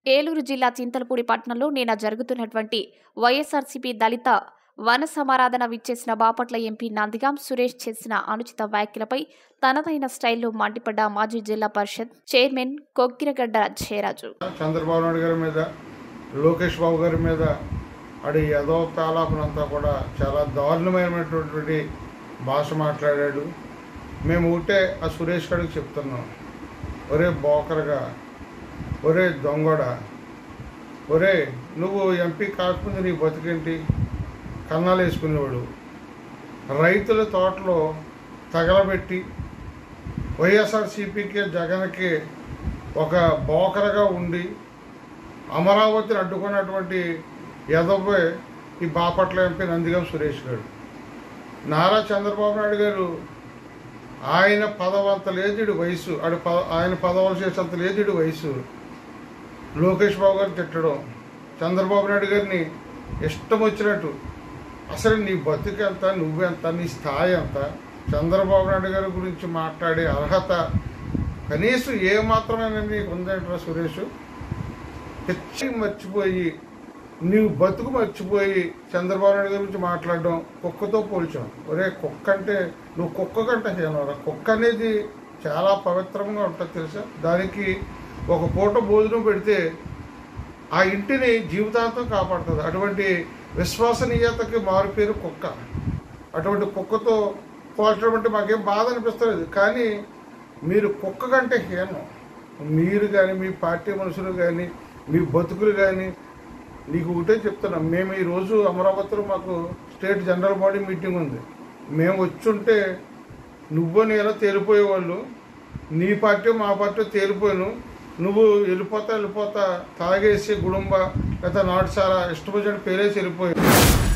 ఏలూరు జిల్లా చింతలపూడి పట్టణంలో నిన్న జరుగుతున్నటువంటి వైఎస్ఆర్సీపీ దళిత వన సమారాధన విచ్చేసిన బాపట్ల ఎంపీ నందిగాం సురేష్ చేసిన అనుచిత వ్యాఖ్యలపై తనదైన స్టైల్లో మండిపడ్డ మాజీ జిల్లా పరిషత్ చైర్మన్ కొక్కిరగడ్డ జయరాజు చంద్రబాబు నాయుడు గారి మీద లోకేష్ బాబు గారి మీద అడి యదో తాలాపనంతా కూడా చాలా దారుణమైనటువంటి భాష మాట్లాడాడు మేము ఒకటే ఆ సురేష్ గారికి చెప్తున్నాం ఒరే బోకరగా ఒరే దొంగడ ఒరే నువ్వు ఎంపీ కాకముందు నీ బతికేంటి కన్నాలు వేసుకునేవాడు రైతుల తోటలో తగలబెట్టి వైఎస్ఆర్సీపీకి జగన్కి ఒక బోకరగా ఉండి అమరావతిని అడ్డుకున్నటువంటి యదవ్వే ఈ బాపట్ల ఎంపీ నందిగం సురేష్ గారు నారా చంద్రబాబు నాయుడు గారు ఆయన పదవంత లేదుడి వయసు ఆడు పద ఆయన పదవులు చేసేంత లేదుడి వయసు లోకేష్ బాబు గారు తిట్టడం చంద్రబాబు నాయుడు గారిని ఇష్టం వచ్చినట్టు అసలు నీ బతుకు ఎంత నువ్వెంత నీ స్థాయి ఎంత చంద్రబాబు నాయుడు గారి గురించి మాట్లాడే అర్హత కనీసం ఏ మాత్రమైనా నీకు ఉందంటారా సురేష్ పిచ్చి మర్చిపోయి నీవు బతుకు మర్చిపోయి చంద్రబాబు నాయుడు గారి గురించి మాట్లాడడం కుక్కతో పోల్చాం ఒరే కుక్క అంటే నువ్వు కుక్క కంటే హీనవరా కుక్క అనేది చాలా పవిత్రంగా ఉంటుంది తెలుసా దానికి ఒక పూట భోజనం పెడితే ఆ ఇంటిని జీవితాంతం కాపాడుతుంది అటువంటి విశ్వసనీయతకి మారుపేరు కుక్క అటువంటి కుక్కతో పోల్చడం అంటే మాకేం బాధ అనిపిస్తలేదు కానీ మీరు కుక్క కంటే హీనం మీరు కానీ మీ పార్టీ మనుషులు కానీ మీ బతుకులు కానీ నీకు ఒకటే చెప్తున్నాం మేము ఈరోజు అమరావతిలో మాకు స్టేట్ జనరల్ బాడీ మీటింగ్ ఉంది మేము వచ్చుంటే నువ్వు నేను తేలిపోయేవాళ్ళు నీ పార్టీ మా పార్టీ తేలిపోయాను నువ్వు వెళ్ళిపోతా వెళ్ళిపోతా తాగేసి గుడుంబ లేదా నాటుసారా ఇష్టం వచ్చినట్టు పేరేసి వెళ్ళిపోయావు